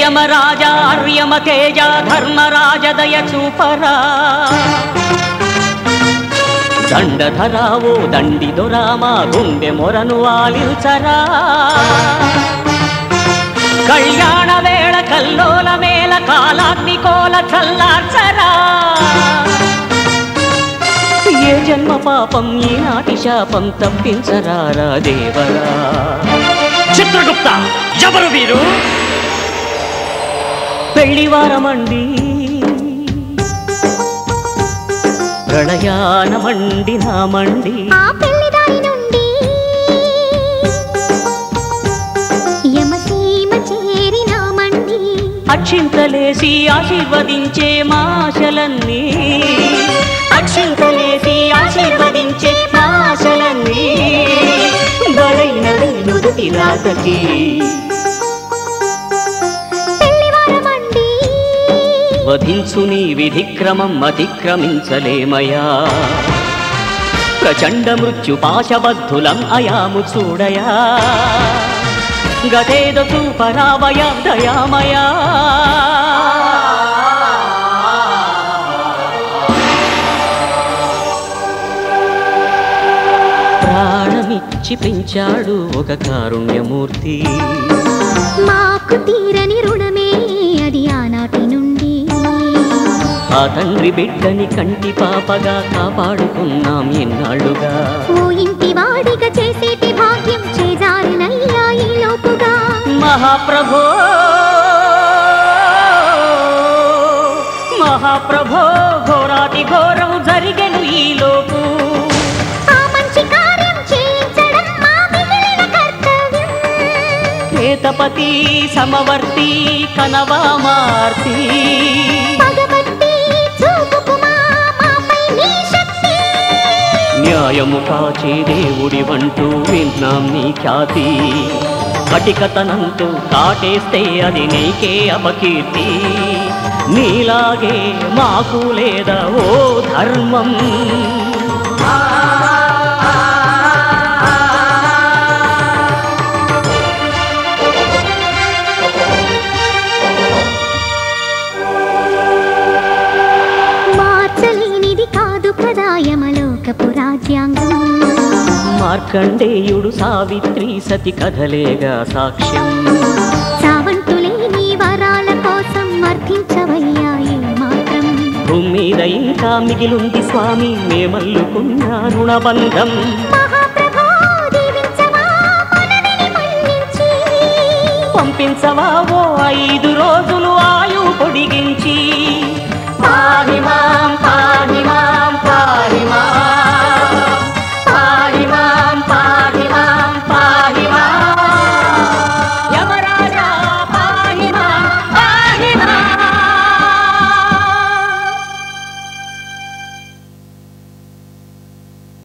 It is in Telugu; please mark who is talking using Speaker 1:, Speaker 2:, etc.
Speaker 1: యమరాజ ఆర్యమ తేజ ధర్మరాజ దయ చూపరా దండధరావో దండి దొరామా గుండె మొరను ఆలిల్చరా కళ్యాణ వేళ కల్లోల మేళ కాలాగ్ని కోల చల్లార్చరా ఏ జన్మ పాపం ఈనాటి శాపం తప్పించరారా దేవరా
Speaker 2: చిత్రగుప్త ఎవరు వీరు
Speaker 1: పెళ్లివారమండి ప్రళయానమండి నామండి
Speaker 3: ఆ పెళ్లిదారి నుండి యమసీమ చేరినామండి
Speaker 1: అక్షింతలేసి ఆశీర్వదించే మాశలన్నీ అక్షింతలేసి ఆశీర్వదించే మాశలన్నీ బలైనది నుదుటి రాతకి
Speaker 3: పెళ్లివారమండి
Speaker 1: వధించు నీ విధిక్రమం అతిక్రమించలేమయా ప్రచండ మృత్యు పాశబద్ధులం అయాము చూడయా గతేద చూపరావయ దయామయా ప్రాణమిచ్చి పెంచాడు ఒక కారుణ్యమూర్తి
Speaker 3: మాకు తీరని రుణమే అది ఆనాటి నుండి
Speaker 1: ఆ తండ్రి బిడ్డని కంటి పాపగా కాపాడుకున్నాం ఎన్నాళ్ళుగా
Speaker 3: ఓ ఇంటి వాడిగా చేసేటి భాగ్యం చేజారినయ్యా ఈ లోపుగా
Speaker 1: మహాప్రభో మహాప్రభో ఘోరాతి ఘోరం జరిగెను ఈ లోపు
Speaker 3: ఆ మంచి కార్యం చేయించడం మా మిగిలిన కర్తవ్యం
Speaker 1: ప్రేతపతి సమవర్తి కనవామార్తి
Speaker 3: పగబట్టి చూపుకుమా మాపై నీ శక్తి
Speaker 1: న్యాయము కాచే దేవుడి వంటూ విన్నాం నీ ఖ్యాతి కటికతనంతో కాటేస్తే అది నీకే అపకీర్తి నీలాగే మాకు లేదా ఓ ధర్మం
Speaker 3: మార్చలేనిది కాదు కదా యమలోకపు రాజ్యాంగం
Speaker 1: మార్కండేయుడు సావిత్రి సతి కథలేగా సాక్ష్యం
Speaker 3: చావంటులే నీ వరాల కోసం అర్థించవయ్యా ఏ మాత్రం
Speaker 1: భూమి మీద ఇంకా మిగిలుంది స్వామి మేమల్లుకున్న రుణబంధం
Speaker 3: మహాప్రభో దీవించవా మనవిని మన్నించి
Speaker 1: పంపించవా ఓ ఐదు రోజులు ఆయు పొడిగించి పాహిమాం పాహిమాం పాహిమాం